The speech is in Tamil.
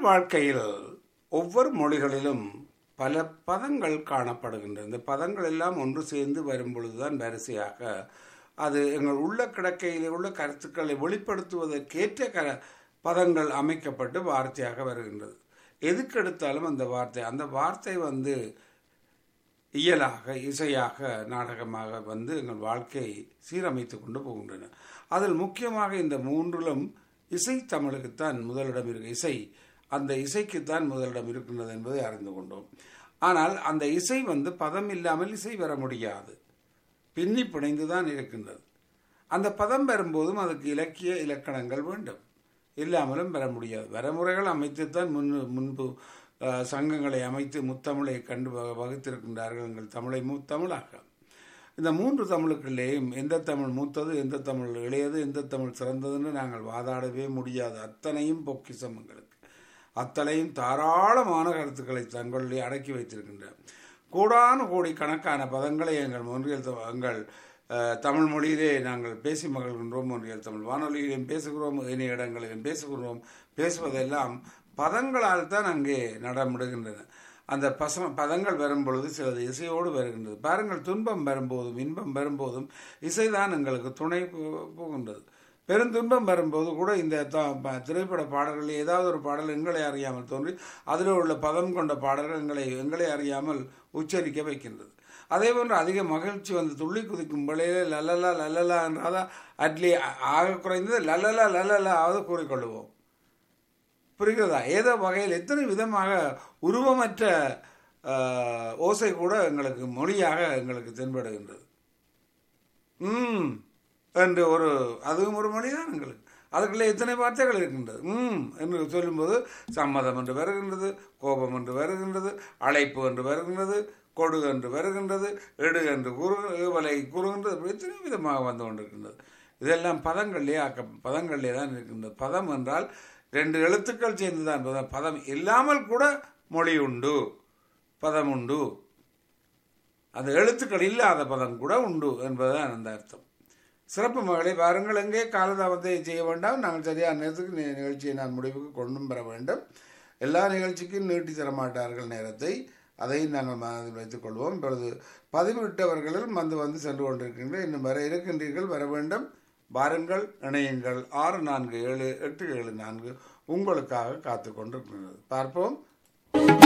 வாழ்க்கையில் ஒவ்வொரு மொழிகளிலும் பல பதங்கள் காணப்படுகின்றன இந்த பதங்கள் எல்லாம் ஒன்று சேர்ந்து வரும் பொழுதுதான் வரிசையாக அது எங்கள் உள்ள கிடக்கையிலே உள்ள கருத்துக்களை வெளிப்படுத்துவதற்கேற்ற க பதங்கள் அமைக்கப்பட்டு வார்த்தையாக வருகின்றது எதுக்கெடுத்தாலும் அந்த வார்த்தை அந்த வார்த்தை வந்து இயலாக இசையாக நாடகமாக வந்து எங்கள் வாழ்க்கையை சீரமைத்து கொண்டு போகின்றன அதில் முக்கியமாக இந்த மூன்றிலும் இசை தமிழுக்குத்தான் முதலிடம் இருக்கு இசை அந்த இசைக்குத்தான் முதலிடம் இருக்கின்றது என்பதை அறிந்து கொண்டோம் ஆனால் அந்த இசை வந்து பதம் இல்லாமல் இசை வர முடியாது பின்னி பிணைந்து தான் இருக்கின்றது அந்த பதம் வரும்போதும் அதுக்கு இலக்கிய இலக்கணங்கள் வேண்டும் இல்லாமலும் பெற முடியாது வரமுறைகள் அமைத்துத்தான் முன் முன்பு அஹ், சங்கங்களை அமைத்து முத்தமிழை கண்டு வ- வகுத்திருக்கின்றார்கள் எங்கள் தமிழை முத்தமிழாக இந்த மூன்று தமிழுக்குள்ளேயும் எந்த தமிழ் மூத்தது எந்த தமிழ் இளையது எந்த தமிழ் சிறந்ததுன்னு நாங்கள் வாதாடவே முடியாது அத்தனையும் பொக்கிசம் எங்களுக்கு அத்தனையும் தாராளமான கருத்துக்களை தங்களுடைய அடக்கி வைத்திருக்கின்றன கோடான கோடி கணக்கான பதங்களை எங்கள் ஒன்றியல் த- எங்கள் அஹ், தமிழ் மொழியிலே நாங்கள் பேசி மகிழ்கின்றோம் ஒன்றியல் தமிழ் வானொலியிலும் பேசுகிறோம் இணைய இடங்களிலும் பேசுகிறோம் பேசுவதெல்லாம் பதங்களால் தான் அங்கே நடமுடுகின்றன அந்த பச பதங்கள் வரும் பொழுது சிலது இசையோடு வருகின்றது பாருங்கள் துன்பம் வரும்போதும் இன்பம் வரும்போதும் இசைதான் எங்களுக்கு துணை போ- போகின்றது பெருந்துன்பம் வரும்போது கூட இந்த த- ப- திரைப்பட பாடல்களில் ஏதாவது ஒரு பாடல் எங்களை அறியாமல் தோன்றி அதில் உள்ள பதம் கொண்ட பாடல்கள் எங்களை எங்களை அறியாமல் உச்சரிக்க வைக்கின்றது அதே போன்று அதிக மகிழ்ச்சி வந்து துள்ளி குதிக்கும் வேளையிலே லல்லலா லல்லலா என்றாதான் அட்லி ஆக குறைந்தது லல்லலா லல்லலாவது கூறிக்கொள்ளுவோம் புரிகிறதா ஏதோ வகையில் எத்தனை விதமாக உருவமற்ற ஆஹ், ஓசை கூட எங்களுக்கு மொழியாக எங்களுக்கு தென்படுகின்றது ம் என்று ஒரு அதுவும் ஒரு மொழிதான் எங்களுக்கு அதுக்குள்ளே எத்தனை வார்த்தைகள் இருக்கின்றது ம் என்று சொல்லும்போது சம்மதம் என்று வருகின்றது கோபம் என்று வருகின்றது அழைப்பு என்று வருகின்றது கொடு என்று வருகின்றது எடு என்று குறு வலை கூறுகின்றது இப்படி எத்தனை விதமாக வந்து கொண்டிருக்கின்றது இதெல்லாம் பதங்களிலே ஆக்க பதங்களிலே தான் இருக்கின்றது பதம் என்றால் ரெண்டு எழுத்துக்கள் சேர்ந்து தான் பதம். பதம் இல்லாமல் கூட மொழி உண்டு பதம் உண்டு அந்த எழுத்துக்கள் இல்லாத பதம் கூட உண்டு என்பதுதான் அந்த அர்த்தம் சிறப்பு மகளை பாருங்கள் எங்கே காலதாமத்தை செய்ய வேண்டாம் நாங்கள் சரியான நேரத்துக்கு நி- நிகழ்ச்சியை நான் முடிவுக்கு கொண்டும் பெற வேண்டும் எல்லா நிகழ்ச்சிக்கும் நீட்டி தர மாட்டார்கள் நேரத்தை அதையும் நாங்கள் மனதில் வைத்துக் கொள்வோம் இப்பொழுது பதிவிட்டவர்களும் வந்து வந்து சென்று கொண்டிருக்கின்றனர் இன்னும் வர இருக்கின்றீர்கள் வர வேண்டும் வாருங்கள் இணையுங்கள் ஆறு நான்கு ஏழு எட்டு ஏழு நான்கு உங்களுக்காக காத்து கொண்டிருக்கின்றது பார்ப்போம்